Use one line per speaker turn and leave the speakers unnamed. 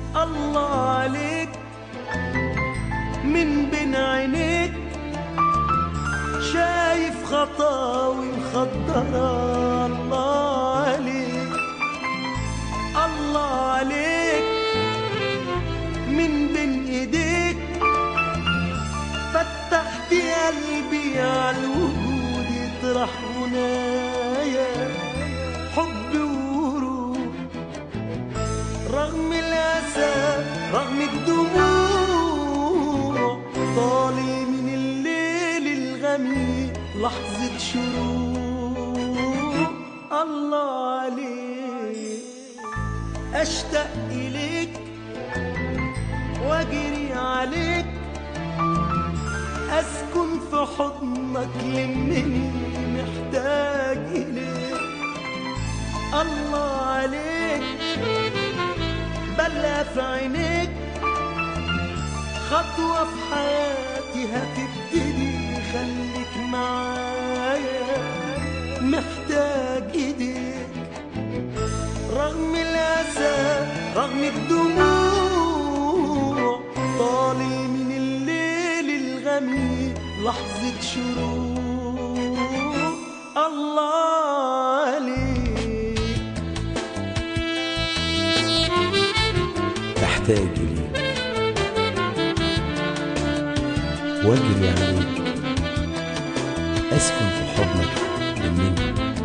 الله عليك من بين عينيك شايف خطاوي مخضرة الله عليك الله عليك من بين ايديك فتحت قلبي على الوجود يطرح منايا حب وروح رغم الأسى رغم الدموع طالع من الليل الغميق لحظة شروق الله عليك أشتاق إليك وأجري عليك أسكن في حضنك لمني محتاج إليك الله عليك بلا في عينيك خطوة في حياتي هتبتدي خليك معايا محتاج ايديك رغم الأسى رغم الدموع طالع من الليل الغميق لحظة شروق الله عليك
احتاج ليك واجري عليك اسكن في حضنك مني